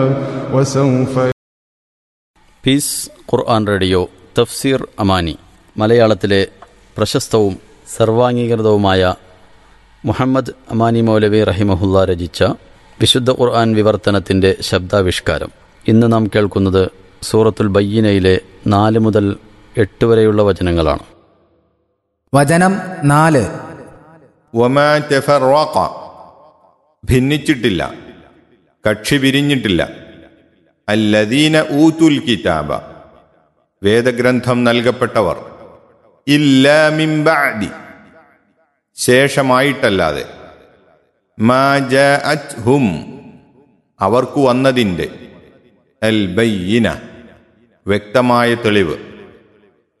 وسوف piece ഖുർആൻ radio തഫ്സീർ അമാനി മലയാളത്തിലെ പ്രശസ്തവും സർവാംഗീകൃതവുമായ മുഹമ്മദ് അമാനി മൗലവി റഹിമഹുല്ല രചിച്ച വിശുദ്ധ ഖുർആൻ വിവർത്തനത്തിൻ്റെ ശബ്ദാവിഷ്കാരം ഇന്ന് നാം കേൾക്കുന്നത് സൂറത്തുൽ ബയ്യനയിലെ നാല് മുതൽ എട്ട് വരെയുള്ള വചനങ്ങളാണ് വചനം നാല് ഒമാ തെഫറോക്ക ഭിന്നിച്ചിട്ടില്ല കക്ഷി പിരിഞ്ഞിട്ടില്ല അല്ലദീന ഊത്തുൽ കിതാബ വേദഗ്രന്ഥം നൽകപ്പെട്ടവർ ഇല്ലാ മിൻ ബഅദി ശേഷമായിട്ടല്ലാതെ മാ ജഅത്ഹും അവർക്ക് വന്നതിൻ്റെ അൽ ബയ്യിന വ്യക്തമായ തെളിവ്